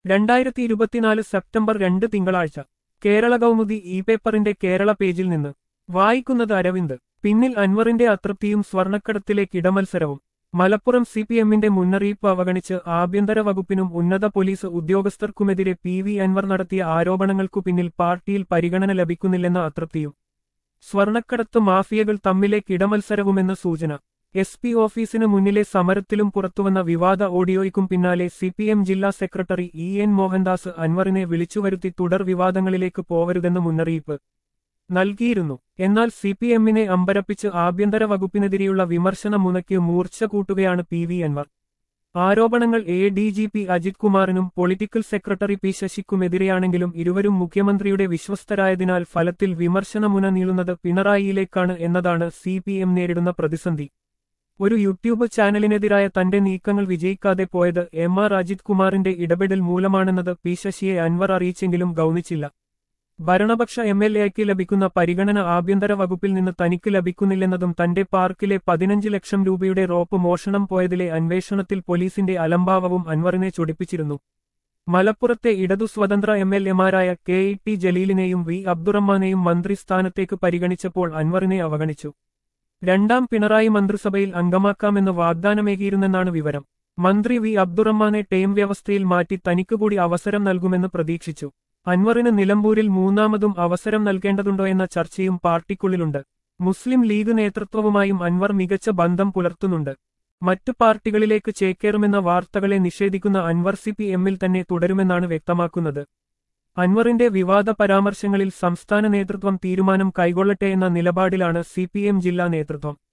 രണ്ടായിരത്തി ഇരുപത്തിനാല് സെപ്റ്റംബർ രണ്ട് തിങ്കളാഴ്ച കേരള കൗമുദി ഇ പേപ്പറിന്റെ കേരള പേജിൽ നിന്ന് വായിക്കുന്നത് അരവിന്ദ് പിന്നിൽ അൻവറിന്റെ അതൃപ്തിയും സ്വർണക്കടത്തിലെ കിടമത്സരവും മലപ്പുറം സി പി എമ്മിന്റെ മുന്നറിയിപ്പ് അവഗണിച്ച് ആഭ്യന്തര വകുപ്പിനും ഉന്നത പോലീസ് ഉദ്യോഗസ്ഥർക്കുമെതിരെ പി വി അൻവർ നടത്തിയ ആരോപണങ്ങൾക്കു പിന്നിൽ പാർട്ടിയിൽ പരിഗണന ലഭിക്കുന്നില്ലെന്ന അതൃപ്തിയും സ്വർണക്കടത്ത് മാഫിയകൾ തമ്മിലെ കിടമത്സരവുമെന്ന സൂചന എസ് പി ഓഫീസിന് മുന്നിലെ സമരത്തിലും പുറത്തുവന്ന വിവാദ ഓഡിയോയ്ക്കും പിന്നാലെ സി പി എം ജില്ലാ സെക്രട്ടറി ഇ എൻ മോഹൻദാസ് അൻവറിനെ വിളിച്ചുവരുത്തി തുടർ വിവാദങ്ങളിലേക്ക് പോവരുതെന്ന് മുന്നറിയിപ്പ് നൽകിയിരുന്നു എന്നാൽ സി പി എമ്മിനെ അമ്പരപ്പിച്ച് ആഭ്യന്തര വകുപ്പിനെതിരെയുള്ള വിമർശന മുനയ്ക്ക് മൂർച്ച കൂട്ടുകയാണ് പി വി അൻവർ ആരോപണങ്ങൾ A D G P Ajith കുമാറിനും പൊളിറ്റിക്കൽ സെക്രട്ടറി പി ശശിക്കുമെതിരെയാണെങ്കിലും ഇരുവരും മുഖ്യമന്ത്രിയുടെ വിശ്വസ്തരായതിനാൽ ഫലത്തിൽ വിമർശന മുന നീളുന്നത് പിണറായിയിലേക്കാണ് എന്നതാണ് സി പി എം നേരിടുന്ന പ്രതിസന്ധി ഒരു യൂട്യൂബ് ചാനലിനെതിരായ തന്റെ നീക്കങ്ങൾ വിജയിക്കാതെ പോയത് എം ആർ അജിത് കുമാറിന്റെ ഇടപെടൽ മൂലമാണെന്നത് പി ശശിയെ അൻവർ അറിയിച്ചെങ്കിലും ഗൗനിച്ചില്ല ഭരണപക്ഷ എം എൽ എക്ക് ലഭിക്കുന്ന പരിഗണന ആഭ്യന്തര വകുപ്പിൽ നിന്ന് തനിക്ക് ലഭിക്കുന്നില്ലെന്നതും തന്റെ പാർക്കിലെ പതിനഞ്ച് ലക്ഷം രൂപയുടെ റോപ്പ് മോഷണം പോയതിലെ അന്വേഷണത്തിൽ പോലീസിന്റെ അലംഭാവവും അൻവറിനെ ചൊടിപ്പിച്ചിരുന്നു മലപ്പുറത്തെ ഇടതു സ്വതന്ത്ര എം എൽ എമാരായ കെ ഇ ടി ജലീലിനെയും വി അബ്ദുറഹ്മാനെയും മന്ത്രിസ്ഥാനത്തേക്ക് പരിഗണിച്ചപ്പോൾ അൻവറിനെ അവഗണിച്ചു രണ്ടാം പിണറായി മന്ത്രിസഭയിൽ അംഗമാക്കാമെന്ന് വാഗ്ദാനമേകിയിരുന്നെന്നാണ് വിവരം മന്ത്രി വി അബ്ദുറഹ്മാനെ ടേം വ്യവസ്ഥയിൽ മാറ്റി തനിക്ക് കൂടി അവസരം നൽകുമെന്ന് പ്രതീക്ഷിച്ചു അൻവറിന് നിലമ്പൂരിൽ മൂന്നാമതും അവസരം നൽകേണ്ടതുണ്ടോ എന്ന ചർച്ചയും പാർട്ടിക്കുള്ളിലുണ്ട് മുസ്ലിം ലീഗ് നേതൃത്വവുമായും അൻവർ മികച്ച ബന്ധം പുലർത്തുന്നുണ്ട് മറ്റു പാർട്ടികളിലേക്ക് ചേക്കേറുമെന്ന വാർത്തകളെ നിഷേധിക്കുന്ന അൻവർ സി പി എമ്മിൽ തന്നെ തുടരുമെന്നാണ് വ്യക്തമാക്കുന്നത് അൻവറിന്റെ വിവാദ പരാമർശങ്ങളിൽ സംസ്ഥാന നേതൃത്വം തീരുമാനം കൈകൊള്ളട്ടെ എന്ന നിലപാടിലാണ് സി ജില്ലാ നേതൃത്വം